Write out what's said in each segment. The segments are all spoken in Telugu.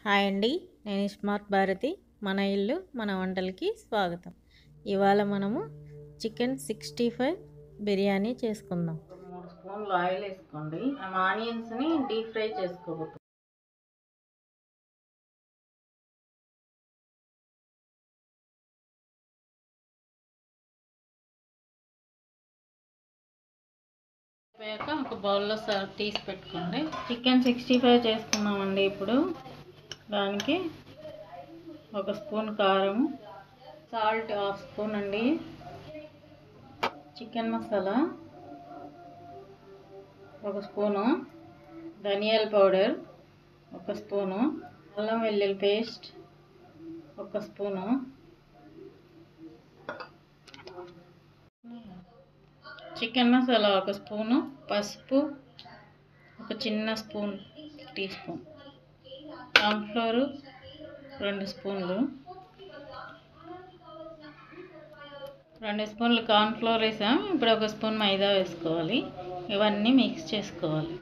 హాయ్ అండి నేను స్మార్ట్ భారతి మన ఇల్లు మన వంటలకి స్వాగతం ఇవాళ మనము చికెన్ సిక్స్టీ ఫైవ్ బిర్యానీ చేసుకుందాం మూడు స్పూన్లు ఆయిల్ వేసుకోండి మనం ఆనియన్స్ని డీప్ ఫ్రై చేసుకోబోతున్నాం అయిపోయాక ఒక బౌల్లో సర్వ్ తీసి పెట్టుకోండి చికెన్ సిక్స్టీ ఫైవ్ చేసుకున్నామండి ఇప్పుడు దానికి ఒక స్పూన్ కారం సాల్ట్ హాఫ్ స్పూన్ అండి చికెన్ మసాలా ఒక స్పూను ధనియాల పౌడర్ ఒక స్పూను అల్లం వెల్లుల్లి పేస్ట్ ఒక స్పూను చికెన్ మసాలా ఒక స్పూను పసుపు ఒక చిన్న స్పూన్ టీ స్పూన్ కార్న్ఫ్లోరు రెండు స్పూన్లు రెండు స్పూన్లు కార్న్ఫ్లోర్ వేసాం ఇప్పుడు ఒక స్పూన్ మైదా వేసుకోవాలి ఇవన్నీ మిక్స్ చేసుకోవాలి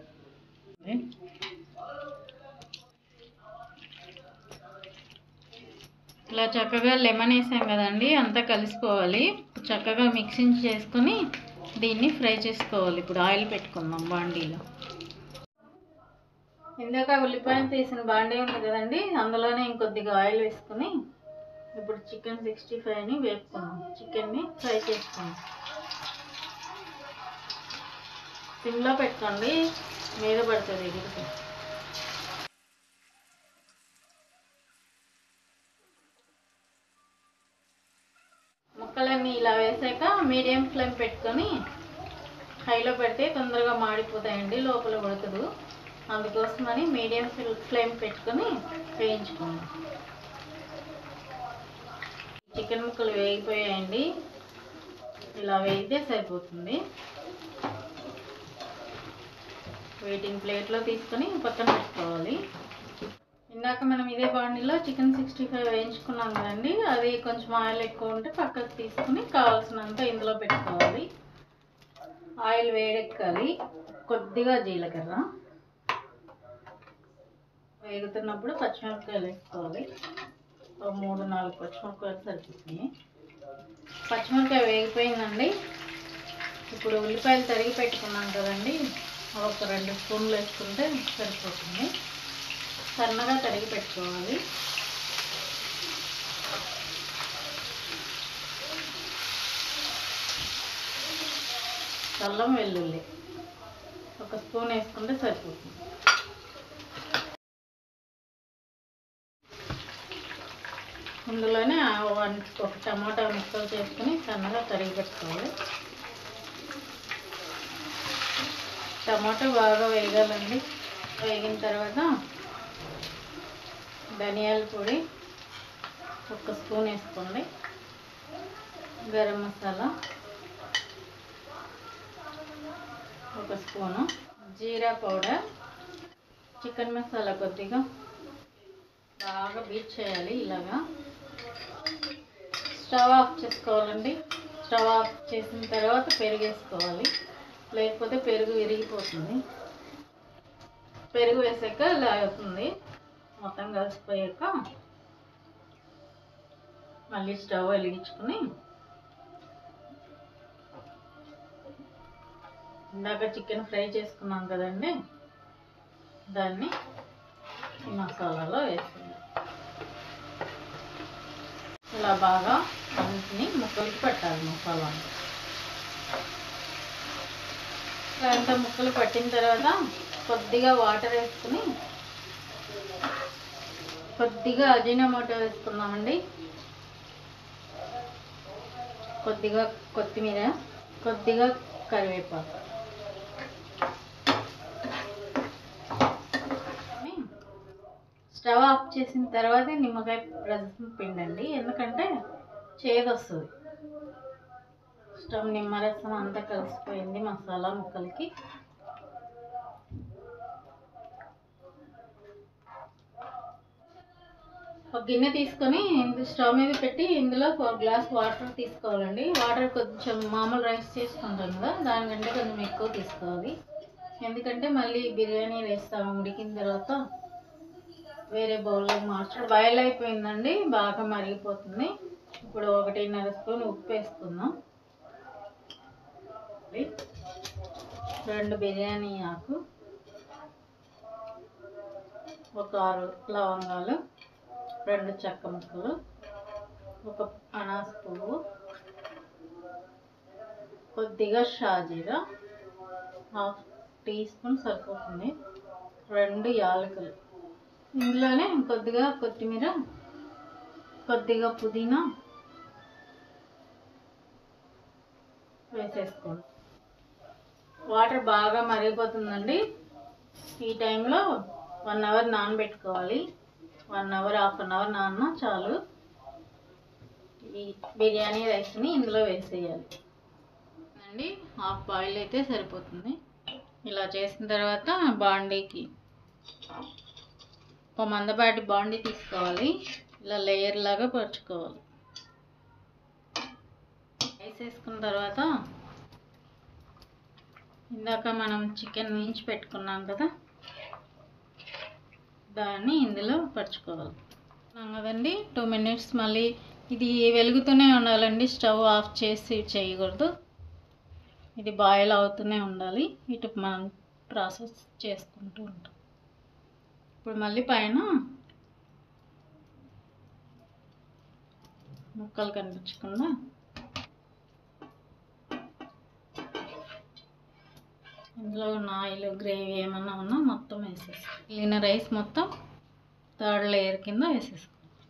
ఇలా చక్కగా లెమన్ వేసాం కదండి అంతా కలిసిపోవాలి చక్కగా మిక్సింగ్ చేసుకొని దీన్ని ఫ్రై చేసుకోవాలి ఇప్పుడు ఆయిల్ పెట్టుకుందాం బాండీలో ఇందాక ఉల్లిపాయలు తీసిన బాండీ ఉంది కదండి అందులోనే ఇంకొద్దిగా ఆయిల్ వేసుకొని ఇప్పుడు చికెన్ సిక్స్టీ ఫైవ్ని వేపుకుందాం చికెన్ని ఫ్రై చేసుకుందాం సిమ్లో పెట్టుకోండి మీద పడుతుంది ఎగురుతుంది ముక్కలన్నీ ఇలా వేసాక మీడియం ఫ్లేమ్ పెట్టుకొని హైలో పెడితే తొందరగా మాడిపోతాయండి లోపల ఉడకదు అందుకోసమని మీడియం ఫ్లేమ్ పెట్టుకొని వేయించుకోండి చికెన్ ముక్కలు వేగిపోయాయండి ఇలా వేయితే సరిపోతుంది వెయిటింగ్ ప్లేట్లో తీసుకొని పక్కన పెట్టుకోవాలి ఇందాక మనం ఇదే బాండీలో చికెన్ సిక్స్టీ ఫైవ్ వేయించుకున్నాం కదండి అది కొంచెం ఆయిల్ ఎక్కువ ఉంటే పక్కకు తీసుకుని కావాల్సినంత ఇందులో పెట్టుకోవాలి ఆయిల్ వేడెక్కాలి కొద్దిగా జీలకర్ర వేగుతున్నప్పుడు పచ్చిమిరపకాయలు వేసుకోవాలి ఒక మూడు నాలుగు పచ్చిమిరపకాయలు సరిపోతుంది పచ్చిమిరపకాయ వేగిపోయిందండి ఇప్పుడు ఉల్లిపాయలు తరిగి పెట్టుకున్నాం కదండి ఒక రెండు స్పూన్లు వేసుకుంటే సరిపోతుంది సన్నగా తరిగి పెట్టుకోవాలి అల్లం వెల్లుల్లి ఒక స్పూన్ వేసుకుంటే సరిపోతుంది ఇందులోనే వన్ ఒక టమాటా ముక్కలు చేసుకుని సన్నగా తరిగి పెట్టుకోవాలి టమాటా బాగా వేగాలండి వేగిన తర్వాత ధనియాల పొడి ఒక స్పూన్ వేసుకోండి గరం మసాలా ఒక స్పూను జీరా పౌడర్ చికెన్ మసాలా కొద్దిగా బాగా బీట్ చేయాలి ఇలాగా స్టవ్ ఆఫ్ చేసుకోవాలండి స్టవ్ ఆఫ్ చేసిన తర్వాత పెరుగు వేసుకోవాలి లేకపోతే పెరుగు విరిగిపోతుంది పెరుగు వేసాక ఇలా అవుతుంది మొత్తం కలిసిపోయాక మళ్ళీ స్టవ్ వెలిగించుకొని ఇందాక చికెన్ ఫ్రై చేసుకున్నాం కదండి దాన్ని ఈ మసాలాలో వేసుకుందాం ఇలా బాగా అన్నిటిని ముక్కలకి పెట్టాలి మసాలా అంత ముక్కలు పట్టిన తర్వాత కొద్దిగా వాటర్ వేసుకుని కొద్దిగా అజినోమోటో వేసుకుందామండి కొద్దిగా కొత్తిమీర కొద్దిగా కరివేపాకు స్టవ్ ఆఫ్ చేసిన తర్వాత నిమ్మకాయ రసం పిండండి ఎందుకంటే చేదు వస్తుంది స్టవ్ నిమ్మరసం అంతా కలిసిపోయింది మసాలా ముక్కలకి ఒక గిన్నె తీసుకొని స్టవ్ మీద పెట్టి ఇందులో ఫోర్ గ్లాస్ వాటర్ తీసుకోవాలండి వాటర్ కొంచెం మామూలు రైస్ చేసుకుంటాం కదా దానికంటే కొంచెం ఎక్కువ తీసుకోవాలి ఎందుకంటే మళ్ళీ బిర్యానీ వేస్తాము ఉడికిన తర్వాత వేరే బౌల్లో మార్చి బాయిల్ అయిపోయిందండి బాగా మరిగిపోతుంది ఇప్పుడు ఒకటిన్నర స్పూన్ ఉప్పు వేసుకుందాం రెండు బిర్యానీ ఆకు ఒక ఆరు లవంగాలు రెండు చెక్క ముక్కలు ఒక అనాస పువ్వు కొద్దిగా షాజీరా హాఫ్ టీ స్పూన్ సరిపోతుంది రెండు యాలకులు ఇందులోనే కొద్దిగా కొత్తిమీర కొద్దిగా పుదీనా వేసేసుకోండి వాటర్ బాగా మరిగిపోతుందండి ఈ టైంలో వన్ అవర్ నానబెట్టుకోవాలి one hour half an hour నాన్న చాలు ఈ బిర్యానీ రైస్ని ఇందులో వేసేయాలి అండి హాఫ్ బాయిల్ అయితే సరిపోతుంది ఇలా చేసిన తర్వాత బాండీకి ఒక మందపాటి బాండీ తీసుకోవాలి ఇలా లేయర్ లాగా పరుచుకోవాలి రైస్ వేసుకున్న తర్వాత ఇందాక మనం చికెన్ వేయించి పెట్టుకున్నాం కదా దాన్ని ఇందులో పరుచుకోవాలి ఉన్నాం కదండి టూ మినిట్స్ మళ్ళీ ఇది వెలుగుతూనే ఉండాలండి స్టవ్ ఆఫ్ చేసి చేయకూడదు ఇది బాయిల్ అవుతూనే ఉండాలి ఇటు మనం ప్రాసెస్ చేసుకుంటూ ఉంటాం ఇప్పుడు మళ్ళీ పైన ముక్కలు కనిపించకుండా ఇందులో ఉన్న ఆయిల్ గ్రేవీ ఏమన్నా ఉన్నా మొత్తం వేసేసి మిగిలిన రైస్ మొత్తం థర్డ్ లేయర్ కింద వేసేసుకో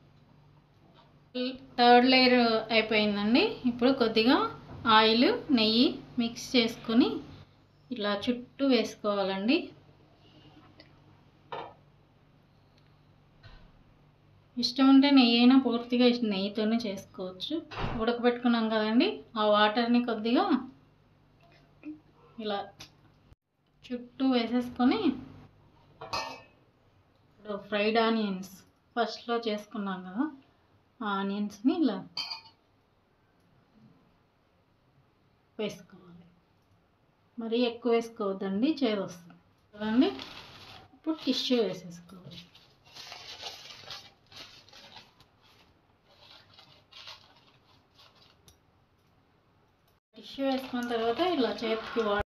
థర్డ్ లేయర్ అయిపోయిందండి ఇప్పుడు కొద్దిగా ఆయిల్ నెయ్యి మిక్స్ చేసుకొని ఇలా చుట్టూ వేసుకోవాలండి ఇష్టం ఉంటే నెయ్యి అయినా పూర్తిగా ఇష్టం నెయ్యితోనే చేసుకోవచ్చు ఉడకబెట్టుకున్నాం కదండి ఆ వాటర్ని కొద్దిగా ఇలా చుట్టూ వేసేసుకొని ఇప్పుడు ఫ్రైడ్ ఆనియన్స్ ఫస్ట్లో చేసుకున్నాం కదా ఆ ఆనియన్స్ని ఇలా వేసుకోవాలి మరీ ఎక్కువ వేసుకోవద్దండి చేదు వస్తుంది కదండి ఇప్పుడు టిష్యూ వేసేసుకోవాలి టిష్యూ వేసుకున్న తర్వాత ఇలా చేతికి వా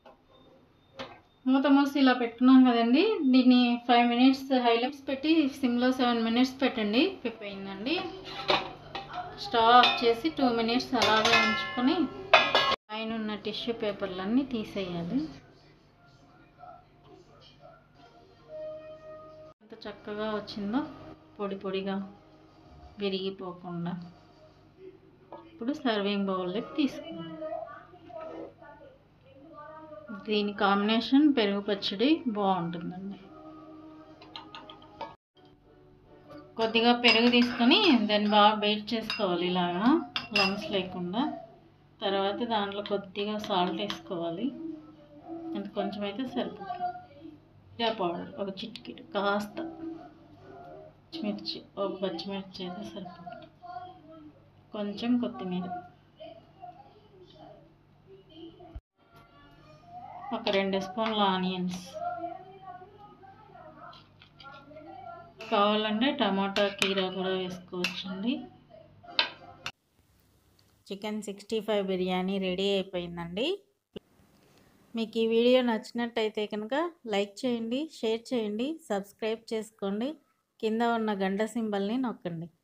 మూత మూసి ఇలా పెట్టుకున్నాం కదండి దీన్ని ఫైవ్ మినిట్స్ హైలైట్స్ పెట్టి సిమ్లో సెవెన్ మినిట్స్ పెట్టండి అయిపోయిందండి స్టవ్ ఆఫ్ చేసి టూ మినిట్స్ అలాగే ఉంచుకొని పైన ఉన్న టిష్యూ పేపర్లన్నీ తీసేయాలి ఎంత చక్కగా వచ్చిందో పొడి పొడిగా విరిగిపోకుండా ఇప్పుడు సర్వింగ్ బౌల్లోకి తీసుకుందాం దీని కాంబినేషన్ పెరుగు పచ్చడి బాగుంటుందండి కొద్దిగా పెరుగు తీసుకొని దాన్ని బాగా బేట్ చేసుకోవాలి ఇలాగా లమ్స్ లేకుండా తర్వాత దాంట్లో కొద్దిగా సాల్ట్ వేసుకోవాలి అంత కొంచెం అయితే సరిపోతుంది ఇలా పౌడర్ ఒక చిటికెడు కాస్త పచ్చిమిర్చి ఒక పచ్చిమిర్చి అయితే సరిపోతుంది కొంచెం కొత్తిమీర ఒక రెండు స్పూన్ల ఆనియన్స్ కావాలంటే టమాటా కీరా కూడా వేసుకోవచ్చండి chicken sixty five biryani ready అయిపోయిందండి మీకు ఈ వీడియో నచ్చినట్టయితే కనుక లైక్ చేయండి షేర్ చేయండి సబ్స్క్రైబ్ చేసుకోండి కింద ఉన్న గంట సింబల్ని నొక్కండి